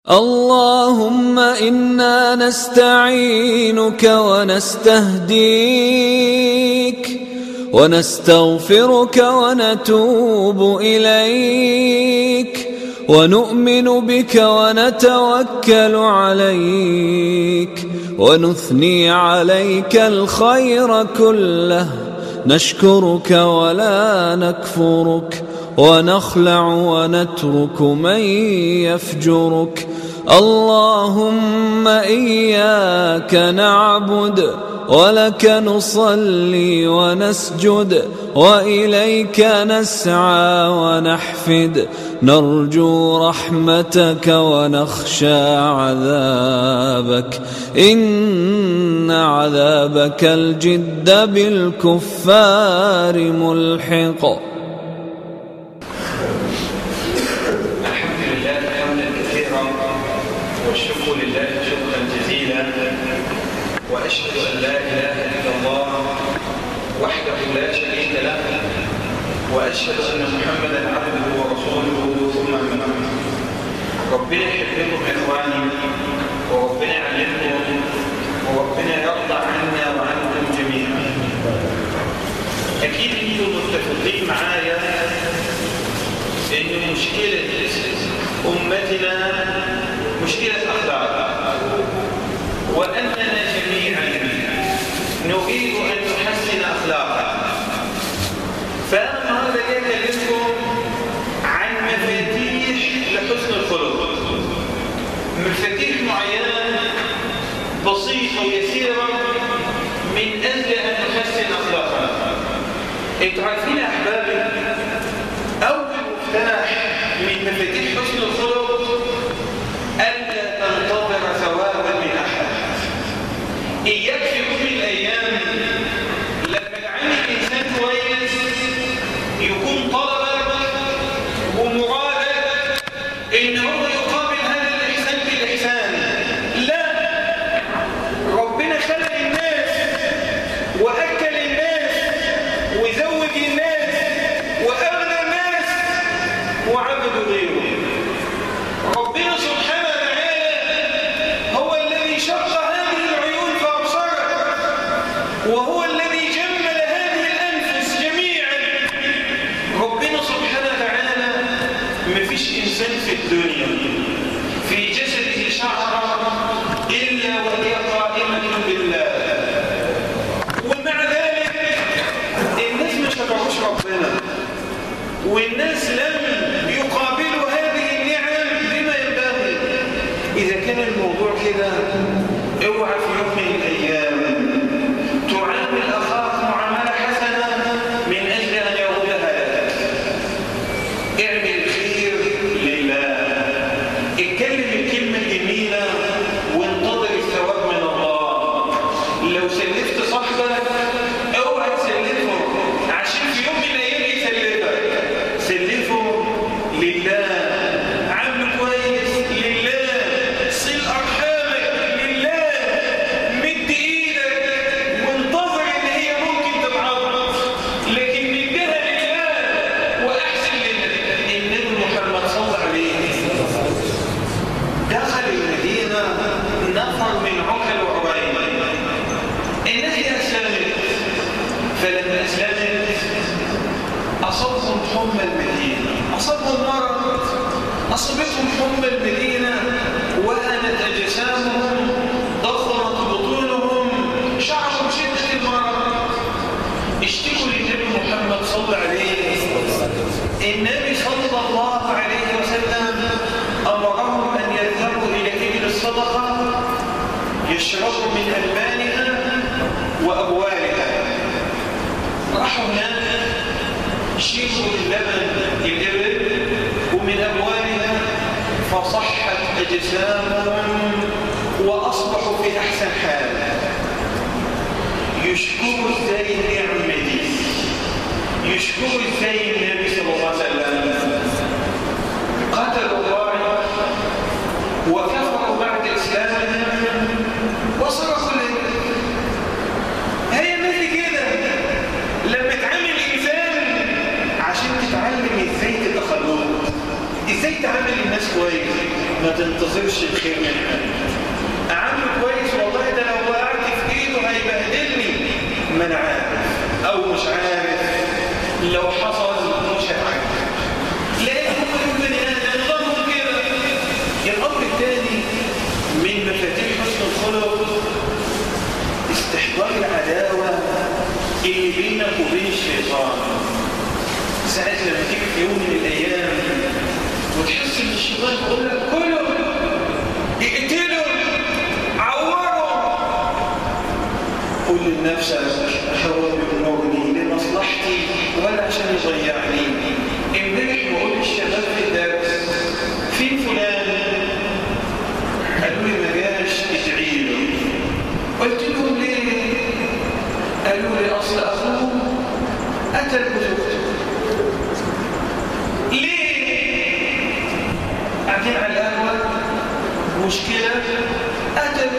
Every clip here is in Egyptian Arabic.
اللهم إنا نستعينك ونستهديك ونستغفرك ونتوب إليك ونؤمن بك ونتوكل عليك ونثني عليك الخير كله نشكرك ولا نكفرك ونخلع ونترك من يفجرك اللهم إياك نعبد ولك نصلي ونسجد وإليك نسعى ونحفد نرجو رحمتك ونخشى عذابك إن عذابك الجد بالكفار ملحق وأشهد أن لا إله إلا الله وحده لا شريك له وأشهد أن محمدا عبده ورسوله ثم أما ربنا يحبكم إخواني وربنا يعلمكم وربنا يرضى عنا وعنكم جميعا أكيد أنتم متفقين معايا إن مشكلة أمتنا مشكلة أخلاق وأننا جميعا نريد أن نحسن أخلاقنا فأنا النهارده جاي أكلمكم عن مفاتيح لحسن الخلق مفاتيح معينة بسيطة ويسيرة من أجل أن نحسن أخلاقنا أنتوا عارفين يا أحبابي أول مفتاح من مفاتيح حسن الخلق ألا تنتظر ثوابا من أحد إياك في كل الأيام لما تعامل إنسان كويس يكون طلبك ومرادك إن هو يقابل هذا الإحسان بالإحسان لا ربنا خلق الناس وأكل الناس وزوج الناس وأغنى الناس وعبدوا غيره ربنا سبحانه وتعالى هو الذي شق هذه العيون فأبصرت وهو الذي جمل هذه الأنفس جميعا ربنا سبحانه وتعالى ما فيش إنسان في الدنيا في جسده شعرة إلا وهي قائمة بالله ومع ذلك الناس ما شكروش ربنا والناس لم يقابلوا هذه النعم بما ينبغي إذا كان الموضوع كده اوعى في يوم من الأيام تعامل أخاك معاملة حسنة من أجل أن يردها لك اعمل الخير لله اتكلم الكلمة الجميلة وانتظر الثواب من الله لو سلفت صاحبك اوعى تسلفه عشان في يوم من الأيام يسلفك سلفه لله عامل كويس لله صل أرحامك لله مد إيدك وانتظر إن هي ممكن تتعرض لكن مدها لله وأحسن لله النبي محمد صلى الله عليه دخل المدينة نفر من عقل وعبين الناس دي أسلمت فلما أسلمت أصابهم حمى المدينة أصابهم مرض أصابتهم حمى المدينة وهنت أجسامهم ضخمت بطونهم شعروا شدة المرض اشتكوا للنبي محمد صلى الله عليه النبي صلى الله عليه وسلم أمرهم أن يذهبوا إلى إبل الصدقة يشربوا من ألبانها وأبوالها راحوا هناك شربوا اللبن الإبل ومن أبوالها فصحت أجسامهم وأصبحوا في أحسن حال يشكروا ازاي النعمة دي يشكروا ازاي النبي صلى الله عليه وسلم قتلوا الراعي وكفروا بعد إسلامهم وصرفوا له هي مثل كده لما تعامل إنسان عشان تتعلم ازاي تتخلق ازاي تعامل الناس كويس ما تنتظرش الخير من حد أعمله كويس والله ده لو وقعت في إيده هيبهدلني ما أنا عارف أو مش عارف لو حصل مش هتعرف لأن هم البني آدم نظامهم كده الأمر الثاني من مفاتيح حسن الخلق استحضار العداوة اللي بينك وبين الشيطان ساعات لما تيجي في يوم من الأيام وتحس إن الشيطان بيقول لك كله اقتله عوره قول لنفسك هو بيأمرني لمصلحتي ولا عشان يضيعني امبارح بقول للشباب في الدرس في فلان قالوا لي ما جاش ادعي له قلت لهم ليه قالوا لي اصل اخوه قتل زوجته ليه قاعدين على القهوه مشكله قتل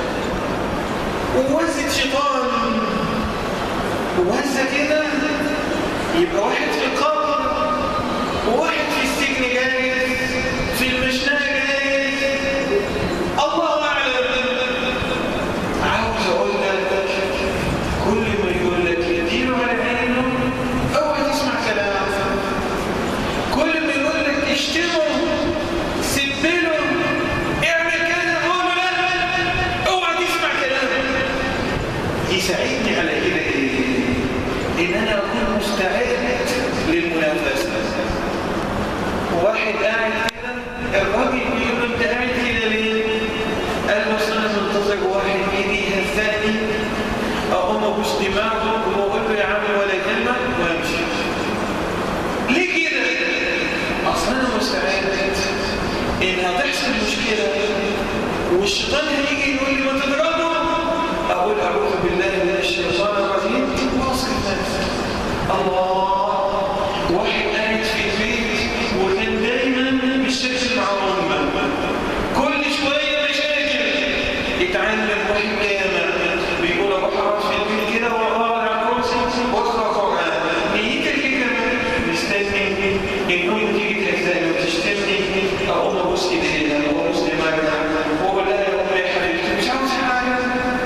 ووزت شيطان ووزة كده يبقى واحد في القبر وواحد في السجن جايز في المشنقة جايز الله أعلم عاوز أقول لك كل ما يقول لك يدينه على عينه اوعى تسمع كلامه كل ما يقول لك اشتمه سبله اعمل كذا قول له لا اوعى تسمع كلامه يساعدني على كده ايه ان انا اكون مستعد للمنافسه واحد قاعد كده الراجل بيقول له انت قاعد كده ليه قال له اصل انا منتظر واحد يجي يهزقني اقوم ابوس دماغه واقول له يا عم ولا يهمك وامشي ليه كده اصل انا مستعد ان هتحصل مشكله والشيطان هيجي يقول لي ما تضربه اقول اعوذ بالله من الشيطان الرجيم واصل نفسي الله واحد قاعد في البيت وكان دايما بيشتغل مع امه كل شويه مشاكل اتعلم واحد جامع بيقول اروح اقعد في البيت كده واقعد على الكرسي واقرا قران نيتك ايه كمان مستني النوم تيجي تهزقني وتشتمني اقوم ابوس ايديها وابوس دماغها واقول لها يا امي يا حبيبتي مش عاوز حاجه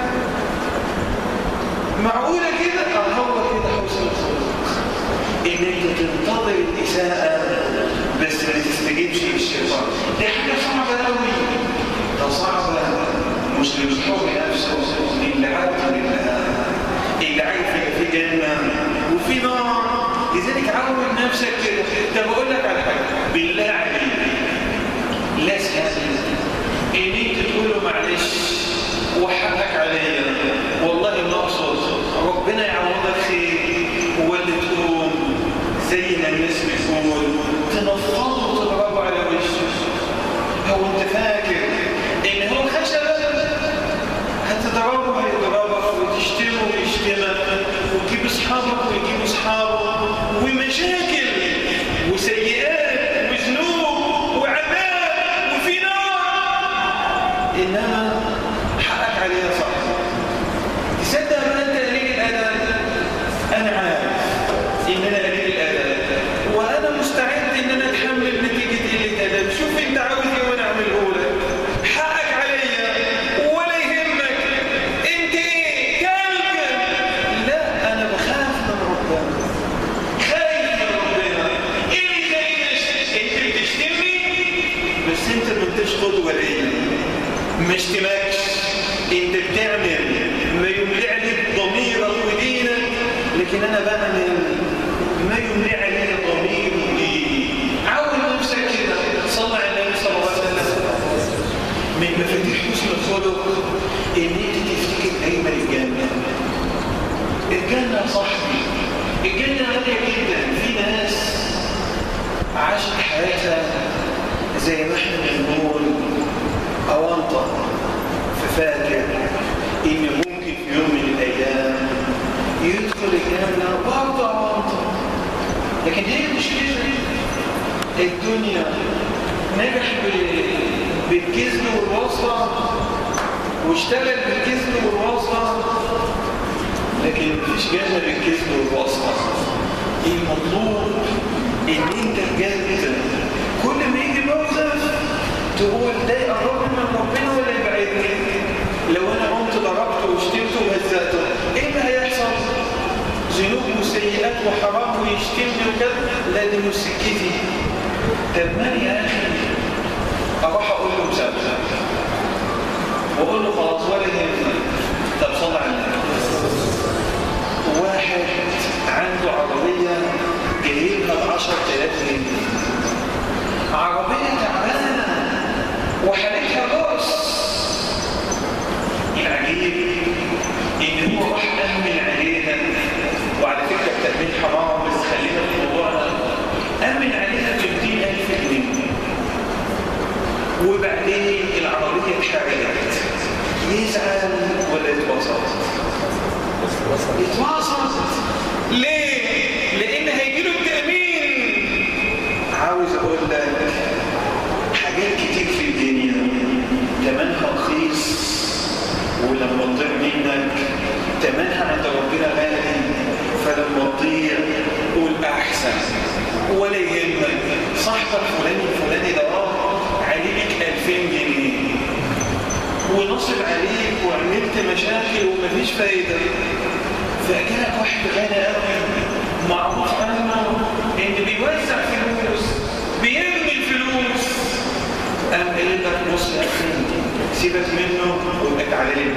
معقوله كده اه هو كده حسن الخلق ان انت تنتظر الاساءه بس ما تستجيبش للشيطان دي حاجه صعبه قوي ده صعبه مش للحر نفسه اللي عارف لله اللي عارف ان في جنه وفي نار لذلك عود نفسك كده طب اقول لك على حاجه بالله عليك لا سهل ان انت تقول له معلش وحقك عليا والله ما اقصد ربنا يعوضك خير ولا تقوم زي ما الناس بتقول تنفضه وتضربه على وشه هو انت فاكر ان هو خشب هتضربه هيضربك وتشتمه ويشتمك وتجيب اصحابك ويجيب اصحابه ومشاكل وسيئات وذنوب وعذاب وفي نار انما حقك عليها صح تصدق بقى انت قليل الادب انا عارف ان انا قليل الادب وانا مستعد ان انا اتحمل نتيجه قله ادب شوف انت عاوز ايه وانا اعمله لك حقك عليا ولا يهمك انت ايه كلب لا انا بخاف من ربنا خايف من ربنا ايه اللي خايف انت بتشتمني بس انت ما انتش قدوه ليا ما اشتمكش انت بتعمل ما يملع لك ضميرك ودينك لكن انا بعمل ما يملع لي ضميري وديني عود نفسك كده صلى على النبي صلى الله عليه وسلم من مفاتيح حسن الخلق ان انت تفتكر دايما الجنه الجنه يا صاحبي الجنه غاليه جدا في ناس عاشت حياتها زي ما احنا بنقول أوانطة ففاكر إن ممكن في يوم من الأيام يدخل الجنة برضه أوانطة لكن هي مش كده الدنيا نجح بالكذب والوصلة واشتغل بالكذب والوصلة لكن مفيش جنة بالكذب والوصلة المطلوب ان انت تجدد كل ما يجي موقف تقول ده يقربني من ربنا ولا يبعدني لو انا قمت ضربته وشتمته وهزأته ايه اللي هيحصل ذنوب وسيئات وحرام ويشتمني وكذا لا دي مش سكتي طب مالي يا اخي اروح اقول له مسابقه واقول له خلاص ولا يهمني طب صلى على النبي واحد عنده عربيه جايبها ب 10000 جنيه عربيه تعبانه وحالتها بؤس العجيب ان هو راح امن عليها وعلى فكره التامين حرام بس خلينا في موضوعنا امن عليها ب 200000 جنيه وبعدين العربيه اتحرقت يزعل ولا يتبسط؟ يتبسط ليه؟ لان هيجي له التامين عاوز اقول لك حاجات كتير في الدنيا تمنها رخيص ولما تضيع منك تمنها عند ربنا غالي فلما تضيع قول احسن ولا يهمك صاحبك فلان الفلاني ده اه عليك 2000 جنيه ونصب عليك وعملت مشاكل ومفيش فايده فجاءك واحد غني قوي معروف عنه ان بيوزع فلوس بيرمي الفلوس قام قايل لك بص يا اخي سيبك منه وابقى تعالى لي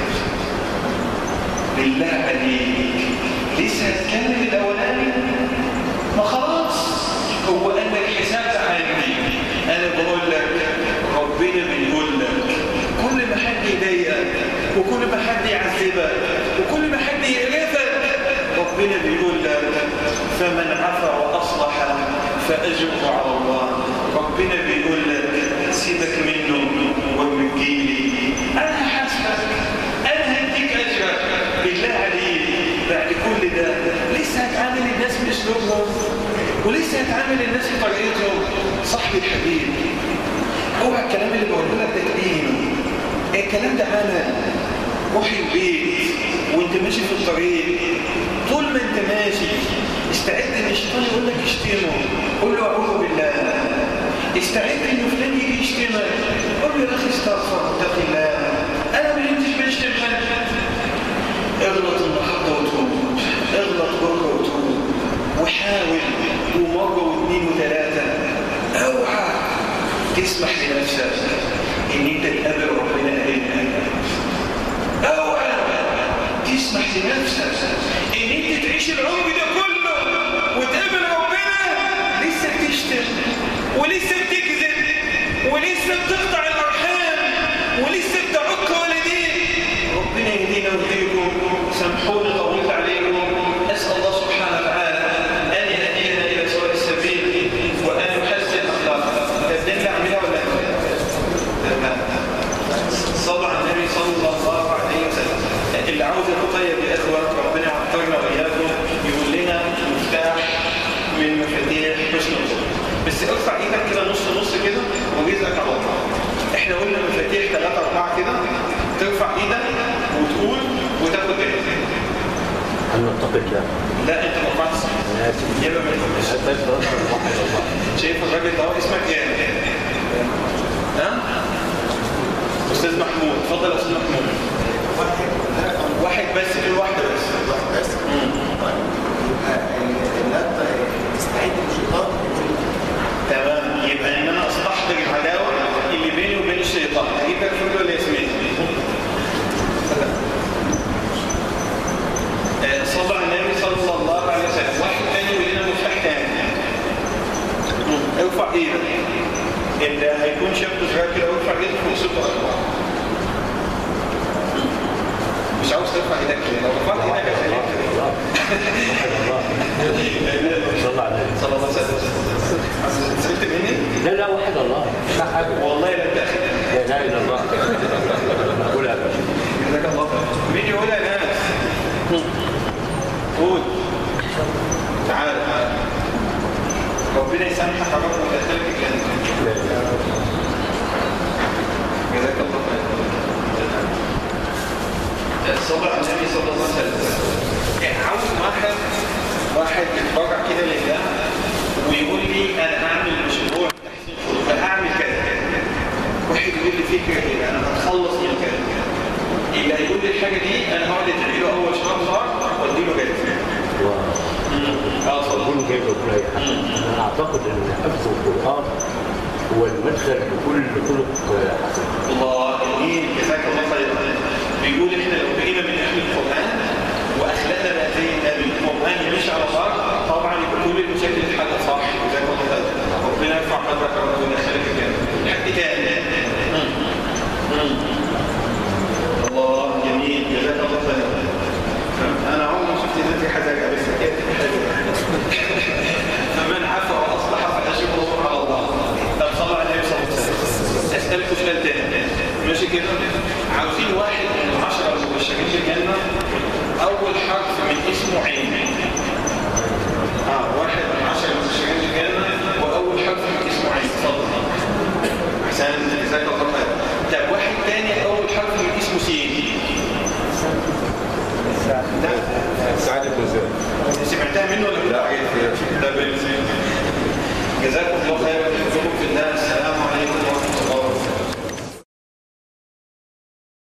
بالله عليك لسه هتكلم الاولاني ما خلاص هو انا الحساب ده عندي انا بقول لك ربنا بيقول لك كل ما حد يضايقك وكل ما حد يعذبك وكل ما حد يقرفك ربنا بيقول لك فمن عفا واصلح فاجره على الله ربنا بيقول لك سيبك منه ومجيلي انا حاسبك انا هديك اجرك بالله عليك بعد كل ده لسه هتعامل الناس باسلوبهم ولسه هتعامل الناس بطريقتهم صاحبي الحبيب اوعى الكلام اللي بقوله لك ده تقيل الكلام ده عمل روح البيت وانت ماشي في الطريق طول ما انت ماشي استعد ان الشيطان يقول لك اشتمه قول له اعوذ بالله استعد ان فلان يجي يشتمك قول له يا اخي استغفر اتق الله انا ما كنتش بشتم حد اغلط النهارده وتوب اغلط بكره وتوب وحاول ومره واثنين وثلاثه اوعى تسمح لنفسك ان انت تقابل ربنا قريب اوعى تسمح لنفسك ان انت تعيش العمر ده كله وتقابل ربنا لسه بتشتم ولسه بتكذب ولسه بتقطع الارحام ولسه بتعك والديك ربنا يهدينا ويهديكم سامحوني طولت عليكم اسال الله سبحانه وتعالى ان يهدينا الى سواء السبيل وان يحسن اخلاقنا تبدأ اعملها ولا لا؟ صلى على النبي صلى الله عليه وسلم اللي عاوز يتطيب يا اخوه ربنا يعطينا واياكم يقول لنا مفتاح من مفاتيح حسن الخلق بس ارفع ايدك كده نص نص كده وجزءك على الله احنا قلنا مفاتيح ثلاثة أربعة كده ترفع ايدك وتقول وتاخد بالك هل نتقي الله؟ لا انت ما رفعتش انا اسف يبقى ما تفهمش حتى يتوقع واحد الله شايف الراجل ده هو اسمك ايه؟ ها؟ استاذ محمود اتفضل يا استاذ محمود واحد بس في واحده بس بس لا تستعيد الشيطان تمام يبقى ان انا استحضر العداوه اللي بيني وبين الشيطان اجيب لك فكره ولا ياسمين آه، صلى على النبي صلى الله عليه وسلم واحد تاني يقول لنا مفتاح تاني مم. ارفع ايدك اللي هيكون شاب صغير كده ارفع ايدك فوق صوت اكبر مش عاوز ترفع ايدك كده لو رفعت ايدك هتلاقيك كده صلى على النبي صلى الله عليه وسلم سمعت مني؟ لا لا واحد الله مش حاجه والله لا تاخد لا اله الا الله قولها يا باشا جزاك الله خير مين يقولها يا ناس قول تعال ربنا يسامحك يا رب ويدخلك الجنه لا إله إلا الله. جزاك الله خير صلى على النبي صلى الله عليه وسلم يعني عاوز واحد واحد يتبرع كده لله ويقول لي انا هعمل مشروع تحسين خلق هعمل كذا واحد يقول لي فكره كده انا هتخلص من كده اللي هيقول لي الحاجه دي انا هقعد ادعي له اول شهر شهر وادي له جايزه اه اتفضل ربنا جايب ربنا اي حاجه انا اعتقد ان حفظ القران هو المدخل لكل خلق حسن الله جميل جزاك الله خيرا بيقول احنا لو بقينا من اهل القران واخلاقنا بقى زي النبي القران يمشي على الارض طبعا يبقى كل المشاكل اتحلت صح جزاك الله خيرا ربنا يرفع قدرك وربنا يخليك الجنه حد تاني الله جميل جزاك الله خيرا انا عمري ما شفت ذاتي حزقه بس كده فمن عفا واصلح فاجره على الله طب صلى على النبي صلى الله عليه وسلم اسالك سؤال تاني ماشي كده عاوزين واحد من العشره المبشرين بالجنه اول حرف من اسمه عين اه واحد من العشره المبشرين بالجنه واول حرف من اسمه عين اتفضل احسن جزاك الله خير طب واحد تاني اول حرف من اسمه سين لا سعد بن زيد سمعتها منه ولا لا طب جزاك